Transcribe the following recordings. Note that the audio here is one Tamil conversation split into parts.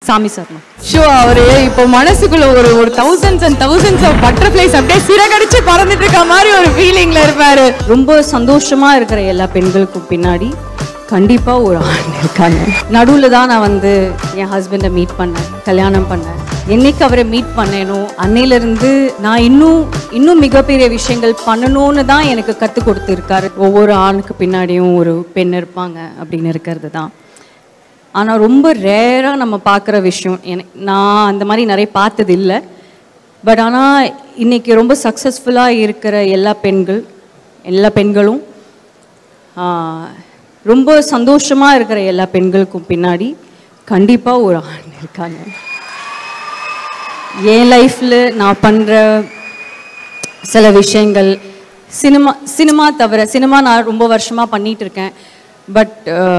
சாமி சர்மா ஷோ அவரு இப்போ மனசுக்குள்ள ஒரு ஒரு thousands and thousands of butterflies அப்படியே சிறகடிச்சு பறந்துட்டு இருக்க மாதிரி ஒரு ஃபீலிங்ல இருப்பாரு ரொம்ப சந்தோஷமா இருக்கிற எல்லா பெண்களுக்கும் பின்னாடி கண்டிப்பா ஒரு ஆண் இருக்காங்க நடுவில் தான் நான் வந்து என் ஹஸ்பண்டை மீட் பண்ணேன் கல்யாணம் பண்ணேன் என்னைக்கு அவரை மீட் பண்ணேனோ அன்னையிலிருந்து நான் இன்னும் இன்னும் மிகப்பெரிய விஷயங்கள் பண்ணணும்னு தான் எனக்கு கற்றுக் கொடுத்துருக்காரு ஒவ்வொரு ஆணுக்கு பின்னாடியும் ஒரு பெண் இருப்பாங்க அப்படின்னு இருக்கிறது தான் ஆனால் ரொம்ப ரேராக நம்ம பார்க்குற விஷயம் எனக்கு நான் அந்த மாதிரி நிறைய பார்த்தது இல்லை பட் ஆனால் இன்னைக்கு ரொம்ப சக்ஸஸ்ஃபுல்லாக இருக்கிற எல்லா பெண்கள் எல்லா பெண்களும் ஆஹ், ரொம்ப சந்தோஷமாக இருக்கிற எல்லா பெண்களுக்கும் பின்னாடி கண்டிப்பாக ஒரு ஆண் இருக்காங்க என் லைஃப்பில் நான் பண்ணுற சில விஷயங்கள் சினிமா சினிமா தவிர சினிமா நான் ரொம்ப வருஷமாக பண்ணிட்டு இருக்கேன் பட்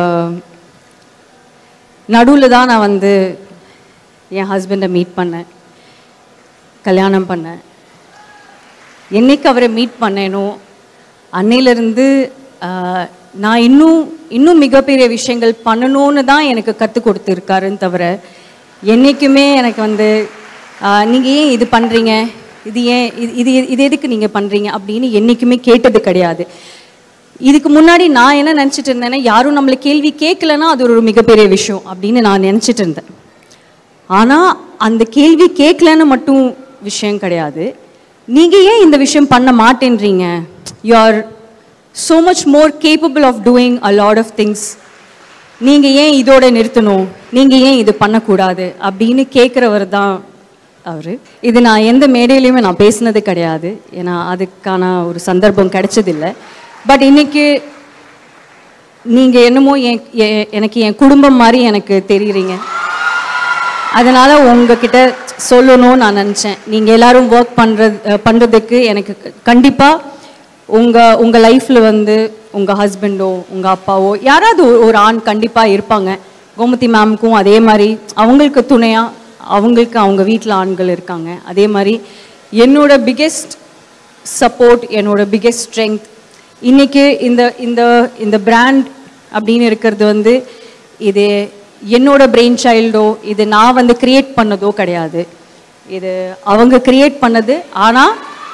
நடுவில் தான் நான் வந்து என் ஹஸ்பண்டை மீட் பண்ணேன் கல்யாணம் பண்ணேன் என்னைக்கு அவரை மீட் பண்ணேனோ அன்னையிலிருந்து ஆஹ், நான் இன்னும் இன்னும் மிகப்பெரிய விஷயங்கள் பண்ணணும்னு தான் எனக்கு கற்றுக் கொடுத்துருக்காருன்னு தவிர என்றைக்குமே எனக்கு வந்து நீங்கள் ஏன் இது பண்ணுறீங்க இது ஏன் இது இது இது எதுக்கு நீங்கள் பண்ணுறீங்க அப்படின்னு என்றைக்குமே கேட்டது கிடையாது இதுக்கு முன்னாடி நான் என்ன நினச்சிட்டு இருந்தேன்னா யாரும் நம்மளை கேள்வி கேட்கலன்னா அது ஒரு மிகப்பெரிய விஷயம் அப்படின்னு நான் நினச்சிட்டு இருந்தேன் ஆனால் அந்த கேள்வி கேட்கலன்னு மட்டும் விஷயம் கிடையாது நீங்கள் ஏன் இந்த விஷயம் பண்ண மாட்டேன்றீங்க you are so much more capable of doing a lot of things நீங்கள் ஏன் இதோட நிறுத்தணும் நீங்கள் ஏன் இது பண்ணக்கூடாது அப்படின்னு கேட்குறவர் தான் அவர் இது நான் எந்த மேடையிலையுமே நான் பேசினது கிடையாது ஏன்னா அதுக்கான ஒரு சந்தர்ப்பம் கிடைச்சதில்லை பட் இன்னைக்கு நீங்கள் என்னமோ என் எ- எனக்கு என் குடும்பம் மாதிரி எனக்கு தெரியுறீங்க அதனால உங்ககிட்ட சொல்லணும்னு நான் நினச்சேன் நீங்கள் எல்லாரும் ஒர்க் பண்ணுறது பண்ணுறதுக்கு எனக்கு கண்டிப்பாக உங்கள் உங்கள் லைஃப்பில் வந்து உங்கள் ஹஸ்பண்டோ உங்கள் அப்பாவோ யாராவது ஒரு- ஒரு ஆண் கண்டிப்பாக இருப்பாங்க கோமதி மேம்க்கும் அதே மாதிரி அவங்களுக்கு துணையாக அவங்களுக்கு அவங்க வீட்டில் ஆண்கள் இருக்காங்க அதே மாதிரி என்னோட பிக்கெஸ்ட் சப்போர்ட் என்னோட பிக்கெஸ்ட் ஸ்ட்ரென்த் இன்னைக்கு இந்த இந்த இந்த பிராண்ட் அப்படின்னு இருக்கிறது வந்து இது என்னோட பிரெயின் சைல்டோ இது நான் வந்து கிரியேட் பண்ணதோ கிடையாது இது அவங்க கிரியேட் பண்ணது ஆனால்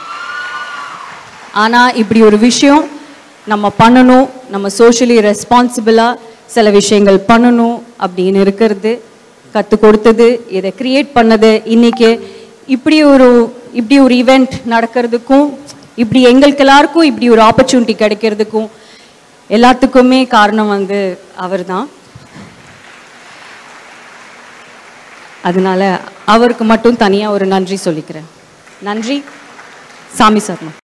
ஆனால் இப்படி ஒரு விஷயம் நம்ம பண்ணணும் நம்ம சோஷியலி ரெஸ்பான்சிபிளாக சில விஷயங்கள் பண்ணணும் அப்படின்னு இருக்கிறது கற்றுக் கொடுத்தது இதை கிரியேட் பண்ணது இன்னைக்கு இப்படி ஒரு இப்படி ஒரு ஈவெண்ட் நடக்கிறதுக்கும் இப்படி எங்களுக்கு எல்லாருக்கும் இப்படி ஒரு ஆப்பர்ச்சுனிட்டி கிடைக்கிறதுக்கும் எல்லாத்துக்குமே காரணம் வந்து அவர்தான் அதனால அவருக்கு மட்டும் தனியாக ஒரு நன்றி சொல்லிக்கிறேன் நன்றி சாமி சர்மா